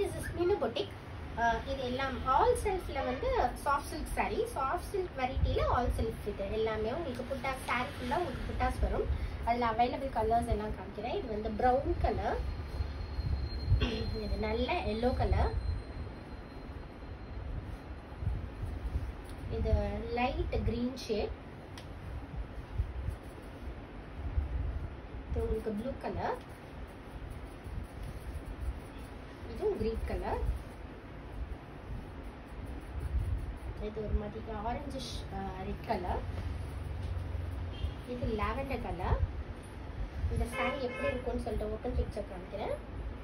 this is மினு boutique இது எல்லாம் all செல்ஃபில் வந்து soft silk saree soft silk வெரைட்டியில் ஆல் செல்ஃப் இது எல்லாமே உங்களுக்கு புட்டாஸ் saree ஃபுல்லாக உங்களுக்கு புட்டாஸ் வரும் அதில் அவைலபிள் கலர்ஸ் எல்லாம் காமிக்கிறேன் இது வந்து ப்ரௌன் கலர் இது நல்ல எல்லோ கலர் இது லைட் கிரீன் ஷேட் இது உங்களுக்கு ப்ளூ கலர் இதுவும் கிரீன் கலர் இது ஒரு மாதிரி ஆரஞ்சு ரெட் கலர் இது லாவெண்டர் கலர் இந்த saree எப்படி இருக்கும்னு சொல்லிட்டு ஓப்பன் பிக்சர் காமிக்கிறேன்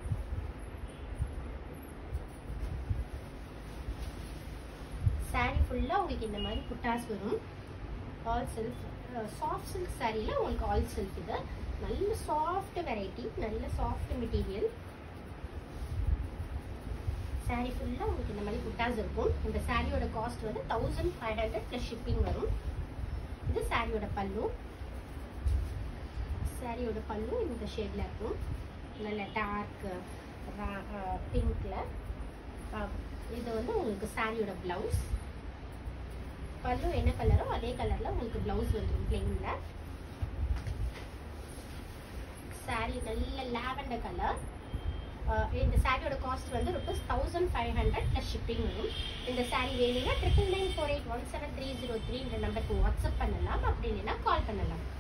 saree ஃபுல்லாக உங்களுக்கு இந்த மாதிரி புட்டாஸ் வரும் ஆல் சில்க் சாஃப்ட் சில்க் சாரியில் உங்களுக்கு ஆல் சில்க் இது நல்ல சாஃப்ட் வெரைட்டி நல்ல சாஃப்ட் மெட்டீரியல் saree ஃபுல்லாக உங்களுக்கு இந்த மாதிரி புட்டாஸ் இருக்கும் இந்த சாரியோட காஸ்ட் வந்து thousand five hundred plus shipping வரும் இது சாரியோட பல்லு சாரியோட பல்லு இந்த ஷேடில் இருக்கும் நல்ல டார்க் பிங்க்கில் இது வந்து உங்களுக்கு சாரியோட ப்ளவுஸ் பல்லு என்ன கலரோ அதே கலரில் உங்களுக்கு ப்ளவுஸ் வந்துடும் பிளெயினில் சாரி நல்ல லாவெண்டர் கலர் இந்த சாரியோட காஸ்ட் வந்து rupees thousand five hundred plus shipping வரும் இந்த சாரி வேணும்னா triple nine four eight one seven three zero three இந்த நம்பருக்கு வாட்ஸ்அப் பண்ணலாம் அப்படி இல்லைன்னா கால் பண்ணலாம்